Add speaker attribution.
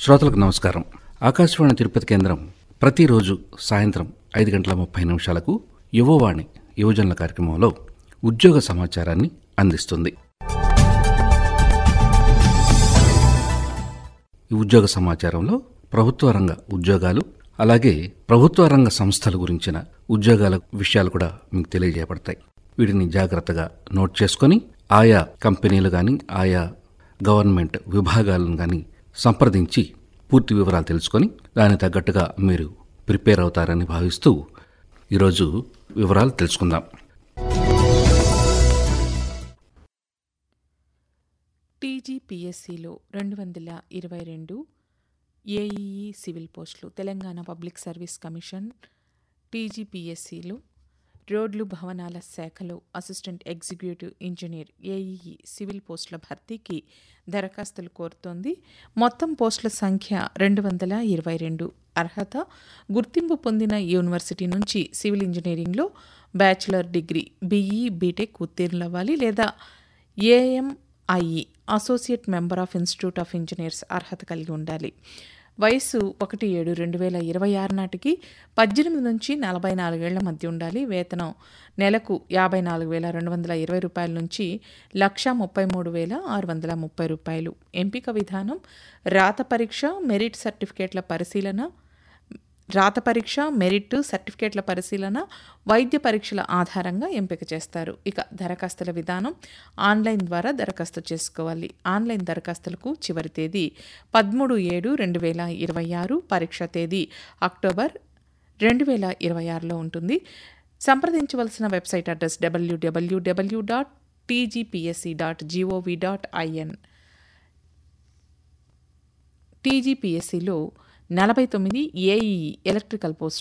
Speaker 1: శ్రోతలకు నమస్కారం ఆకాశవాణి తిరుపతి కేంద్రం ప్రతిరోజు సాయంత్రం ఐదు గంటల ముప్పై నిమిషాలకు యువవాణి యువజనుల కార్యక్రమంలో ఉద్యోగ సమాచారాన్ని అందిస్తుంది ఈ ఉద్యోగ సమాచారంలో ప్రభుత్వ రంగ ఉద్యోగాలు అలాగే ప్రభుత్వ రంగ సంస్థల గురించిన ఉద్యోగాల విషయాలు కూడా మీకు తెలియజేయబడతాయి వీటిని జాగ్రత్తగా నోట్ చేసుకొని ఆయా కంపెనీలు కానీ ఆయా గవర్నమెంట్ విభాగాలను కానీ సంప్రదించి పూర్తి వివరాలు తెలుసుకొని దానికి తగ్గట్టుగా మీరు ప్రిపేర్ అవుతారని భావిస్తూ ఈరోజు వివరాలు తెలుసుకుందాం
Speaker 2: టీజీపీఎస్సీలో రెండు వందల ఇరవై రెండు ఏఈఈ సివిల్ పోస్టులు తెలంగాణ పబ్లిక్ సర్వీస్ కమిషన్ టీజీపీఎస్సీలో రోడ్లు భవనాల శాఖలో assistant executive engineer AEE civil పోస్టుల భర్తీకి దరఖాస్తులు కోరుతోంది మొత్తం పోస్టుల సంఖ్య రెండు వందల ఇరవై రెండు అర్హత గుర్తింపు పొందిన యూనివర్సిటీ నుంచి సివిల్ ఇంజనీరింగ్లో బ్యాచిలర్ డిగ్రీ బీఈ బీటెక్ ఉత్తీర్ణులవ్వాలి లేదా AMIE associate member of institute of engineers అర్హత కలిగి ఉండాలి వయసు ఒకటి ఏడు రెండు వేల ఇరవై ఆరు నాటికి పద్దెనిమిది నుంచి నలభై నాలుగేళ్ల మధ్య ఉండాలి వేతనం నెలకు యాభై నాలుగు వేల రెండు వందల ఇరవై రూపాయల నుంచి లక్ష ముప్పై మూడు వేల ఆరు వందల ముప్పై రూపాయలు ఎంపిక విధానం రాత పరీక్ష మెరిట్ సర్టిఫికేట్ల పరిశీలన రాత పరీక్ష మెరిట్ సర్టిఫికేట్ల పరిశీలన వైద్య పరీక్షల ఆధారంగా ఎంపిక చేస్తారు ఇక దరఖాస్తుల విధానం ఆన్లైన్ ద్వారా దరఖాస్తు చేసుకోవాలి ఆన్లైన్ దరఖాస్తులకు చివరి తేదీ పదమూడు ఏడు రెండు వేల ఇరవై ఆరు పరీక్ష తేదీ అక్టోబర్ రెండు వేల ఇరవై ఆరులో ఉంటుంది సంప్రదించవలసిన website address WWW dot TGPSC dot GOV dot IN టీజీపీఎస్సీలో నలభై తొమ్మిది ఏఈఈ ఎలక్ట్రికల్ పోస్ట్